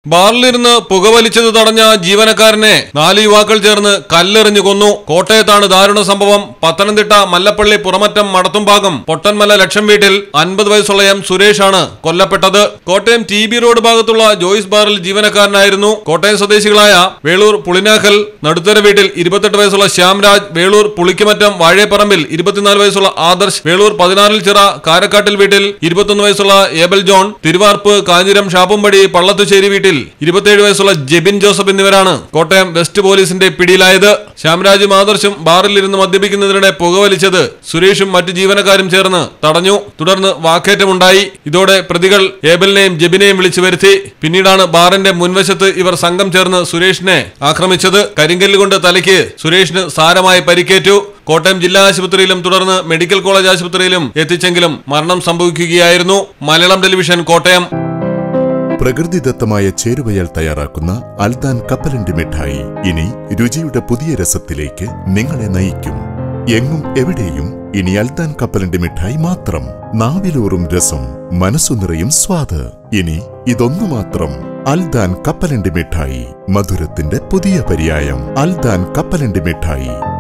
ബാറിലിരുന്ന് പുകവലിച്ചത് തടഞ്ഞ ജീവനക്കാരനെ നാല് യുവാക്കൾ ചേർന്ന് കല്ലെറിഞ്ഞു കൊന്നു കോട്ടയത്താണ് ദാരുണ സംഭവം പത്തനംതിട്ട മല്ലപ്പള്ളി പുറമറ്റം മടത്തുംഭാഗം പൊട്ടൻമല ലക്ഷം വീട്ടിൽ അൻപത് വയസ്സുള്ള എം സുരേഷാണ് കൊല്ലപ്പെട്ടത് കോട്ടയം ടി ബി റോഡ് ഭാഗത്തുള്ള ജോയിസ് ബാറിൽ ജീവനക്കാരനായിരുന്നു കോട്ടയം സ്വദേശികളായ വേളൂർ പുളിനാക്കൽ നടുത്തര വീട്ടിൽ ഇരുപത്തെട്ട് വയസ്സുള്ള ശ്യാംരാജ് വേളൂർ പുളിക്കുമറ്റം വാഴേപ്പറമ്പിൽ ഇരുപത്തിനാല് വയസ്സുള്ള ആദർശ് വേളൂർ പതിനാറിൽ ചിറ കാരക്കാട്ടിൽ വീട്ടിൽ ഇരുപത്തൊന്ന് വയസ്സുള്ള ഏബൽ ജോൺ തിരുവാർപ്പ് കാഞ്ഞിരം ഷാപ്പുംപടി പള്ളത്തുശ്ശേരി വീട്ടിൽ ഇരുപത്തിയേഴ് വയസ്സുള്ള ജെബിൻ ജോസഫ് എന്നിവരാണ് കോട്ടയം വെസ്റ്റ് പോലീസിന്റെ പിടിയിലായത് ശ്യാംരാജും ആദർശും ബാറിലിരുന്ന് മദ്യപിക്കുന്നതിനിടെ പുകവലിച്ചത് സുരേഷും മറ്റു ജീവനക്കാരും ചേർന്ന് തടഞ്ഞു തുടർന്ന് വാക്കേറ്റമുണ്ടായി ഇതോടെ പ്രതികൾ ഏബലിനെയും ജെബിനെയും വിളിച്ചു വരുത്തി പിന്നീടാണ് ബാറിന്റെ മുൻവശത്ത് ഇവർ സംഘം ചേർന്ന് സുരേഷിനെ ആക്രമിച്ചത് കരിങ്കല്ല് കൊണ്ട് തലയ്ക്ക് സുരേഷിന് സാരമായി പരിക്കേറ്റു കോട്ടയം ജില്ലാ ആശുപത്രിയിലും തുടർന്ന് മെഡിക്കൽ കോളേജ് ആശുപത്രിയിലും എത്തിച്ചെങ്കിലും മരണം സംഭവിക്കുകയായിരുന്നു മലയാളം ടെലിവിഷൻ കോട്ടയം പ്രകൃതിദത്തമായ ചേരുവയാൽ തയ്യാറാക്കുന്ന അൽദാൻ കപ്പലണ്ടി മിഠായി ഇനി രുചിയുടെ പുതിയ രസത്തിലേക്ക് നിങ്ങളെ നയിക്കും എങ്ങും എവിടെയും ഇനി അൽദാൻ കപ്പലണ്ടി മിഠായി മാത്രം നാവിലൂറും രസം മനസ്സു നിറയും സ്വാദ് ഇനി ഇതൊന്നു മാത്രം അൽദാൻ കപ്പലണ്ടി മിഠായി മധുരത്തിന്റെ പുതിയ പര്യായം അൽദാൻ കപ്പലണ്ടി മിഠായി